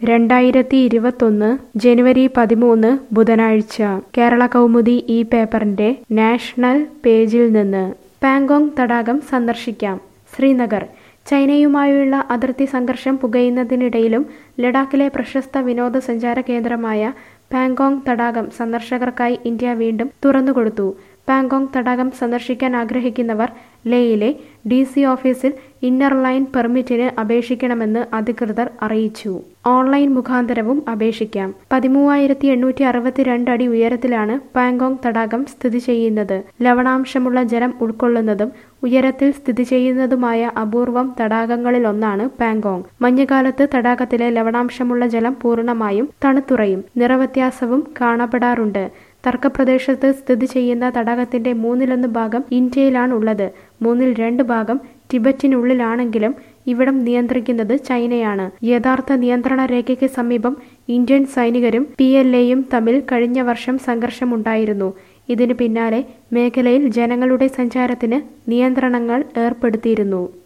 രണ്ടായിരത്തി ഇരുപത്തൊന്ന് ജനുവരി പതിമൂന്ന് ബുധനാഴ്ച കേരള കൗമുദി ഈ പേപ്പറിന്റെ നാഷണൽ പേജിൽ നിന്ന് പാങ്കോങ് തടാകം സന്ദർശിക്കാം ശ്രീനഗർ ചൈനയുമായുള്ള അതിർത്തി സംഘർഷം പുകയുന്നതിനിടയിലും ലഡാക്കിലെ പ്രശസ്ത വിനോദസഞ്ചാര കേന്ദ്രമായ പാങ്കോങ് തടാകം സന്ദർശകർക്കായി ഇന്ത്യ വീണ്ടും തുറന്നുകൊടുത്തു പാങ്കോങ് തടാകം സന്ദർശിക്കാൻ ആഗ്രഹിക്കുന്നവർ ലേയിലെ ഡി സി ഓഫീസിൽ ഇന്നർ ലൈൻ പെർമിറ്റിന് അപേക്ഷിക്കണമെന്ന് അധികൃതർ അറിയിച്ചു ഓൺലൈൻ മുഖാന്തരവും അപേക്ഷിക്കാം പതിമൂവായിരത്തി എണ്ണൂറ്റി അറുപത്തിരണ്ട് അടി ഉയരത്തിലാണ് പാങ്കോങ് തടാകം സ്ഥിതി ചെയ്യുന്നത് ലവണാംശമുള്ള ജലം ഉൾക്കൊള്ളുന്നതും ഉയരത്തിൽ സ്ഥിതി ചെയ്യുന്നതുമായ അപൂർവം തടാകങ്ങളിലൊന്നാണ് പാങ്കോങ് മഞ്ഞുകാലത്ത് തടാകത്തിലെ ലവണാംശമുള്ള ജലം പൂർണ്ണമായും തണുത്തുറയും നിറവ്യത്യാസവും കാണപ്പെടാറുണ്ട് തർക്കപ്രദേശത്ത് സ്ഥിതി ചെയ്യുന്ന തടാകത്തിന്റെ മൂന്നിലൊന്ന് ഭാഗം ഇന്ത്യയിലാണ് ഉള്ളത് മൂന്നിൽ രണ്ട് ഭാഗം ടിബറ്റിനുള്ളിലാണെങ്കിലും ഇവിടം നിയന്ത്രിക്കുന്നത് ചൈനയാണ് യഥാർത്ഥ നിയന്ത്രണ രേഖയ്ക്ക് സമീപം ഇന്ത്യൻ സൈനികരും പി എൽ എയും തമ്മിൽ കഴിഞ്ഞ വർഷം സംഘർഷമുണ്ടായിരുന്നു ഇതിനു പിന്നാലെ മേഖലയിൽ ജനങ്ങളുടെ സഞ്ചാരത്തിന് നിയന്ത്രണങ്ങൾ ഏർപ്പെടുത്തിയിരുന്നു